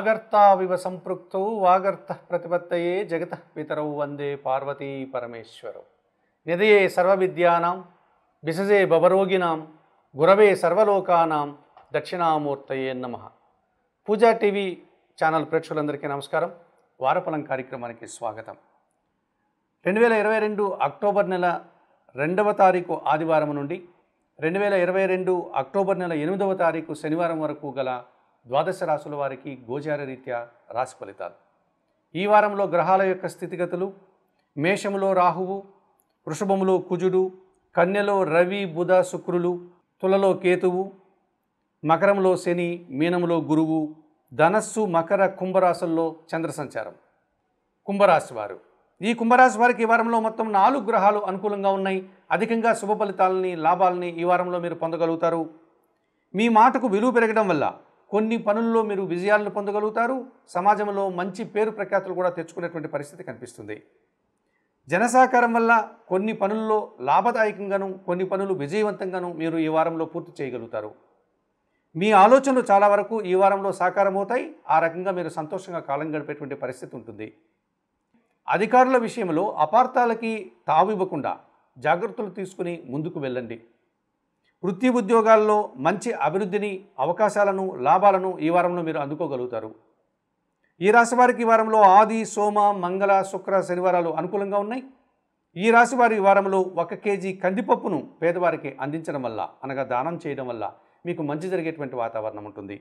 వాగర్తావివ సంపృక్తౌ వాగర్త ప్రతిపత్తయే జగత పితరౌ వందే పార్వతీ పరమేశ్వరౌ నిధయే సర్వవిద్యానాం విసజే భవరోగిణాం గురవే సర్వలోకానాం దక్షిణామూర్తయే నమ పూజా టీవీ ఛానల్ ప్రేక్షకులందరికీ నమస్కారం వారఫలం కార్యక్రమానికి స్వాగతం రెండు వేల ఇరవై రెండు అక్టోబర్ నెల రెండవ తారీఖు ఆదివారం నుండి రెండు వేల ఇరవై రెండు అక్టోబర్ నెల ఎనిమిదవ తారీఖు శనివారం వరకు గల ద్వాదశ రాసుల వారికి గోచార రీత్యా రాశి ఫలితాలు ఈ వారంలో గ్రహాల యొక్క స్థితిగతులు మేషములో రాహువు వృషభములో కుజుడు కన్యలో రవి బుధ శుక్రులు తులలో కేతువు మకరంలో శని మీనములో గురువు ధనస్సు మకర కుంభరాశుల్లో చంద్ర సంచారం కుంభరాశి వారు ఈ కుంభరాశి వారికి ఈ వారంలో మొత్తం నాలుగు గ్రహాలు అనుకూలంగా ఉన్నాయి అధికంగా శుభ ఫలితాలని లాభాలని ఈ వారంలో మీరు పొందగలుగుతారు మీ మాటకు విలువ పెరగడం వల్ల కొన్ని పనుల్లో మీరు విజయాలను పొందగలుగుతారు సమాజంలో మంచి పేరు ప్రఖ్యాతులు కూడా తెచ్చుకునేటువంటి పరిస్థితి కనిపిస్తుంది జనసహకారం వల్ల కొన్ని పనుల్లో లాభదాయకంగాను కొన్ని పనులు విజయవంతంగాను మీరు ఈ వారంలో పూర్తి చేయగలుగుతారు మీ ఆలోచనలు చాలా వరకు ఈ వారంలో సాకారమవుతాయి ఆ రకంగా మీరు సంతోషంగా కాలం గడిపేటువంటి పరిస్థితి ఉంటుంది అధికారుల విషయంలో అపార్థాలకి తావివ్వకుండా జాగ్రత్తలు తీసుకుని ముందుకు వెళ్ళండి వృత్తి ఉద్యోగాల్లో మంచి అభివృద్ధిని అవకాశాలను లాభాలను ఈ వారంలో మీరు అందుకోగలుగుతారు ఈ రాశి వారికి ఈ వారంలో ఆది సోమ మంగళ శుక్ర శనివారాలు అనుకూలంగా ఉన్నాయి ఈ రాశి వారి ఈ వారంలో ఒక కేజీ కందిపప్పును పేదవారికి అందించడం వల్ల అనగా దానం చేయడం వల్ల మీకు మంచి జరిగేటువంటి వాతావరణం ఉంటుంది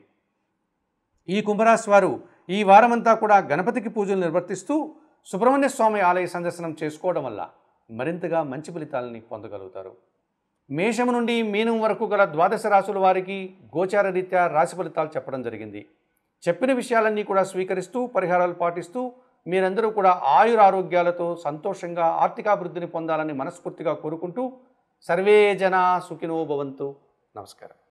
ఈ కుంభరాశి వారు ఈ వారమంతా కూడా గణపతికి పూజలు నిర్వర్తిస్తూ సుబ్రహ్మణ్య స్వామి ఆలయ సందర్శనం చేసుకోవడం వల్ల మరింతగా మంచి ఫలితాలని పొందగలుగుతారు మేషము నుండి మీనం వరకు గల ద్వాదశ రాశుల వారికి గోచార రీత్యా రాశి ఫలితాలు చెప్పడం జరిగింది చెప్పిన విషయాలన్నీ కూడా స్వీకరిస్తూ పరిహారాలు పాటిస్తూ మీరందరూ కూడా ఆయురారోగ్యాలతో సంతోషంగా ఆర్థికాభివృద్ధిని పొందాలని మనస్ఫూర్తిగా కోరుకుంటూ సర్వే జనా సుఖినో భవంతు నమస్కారం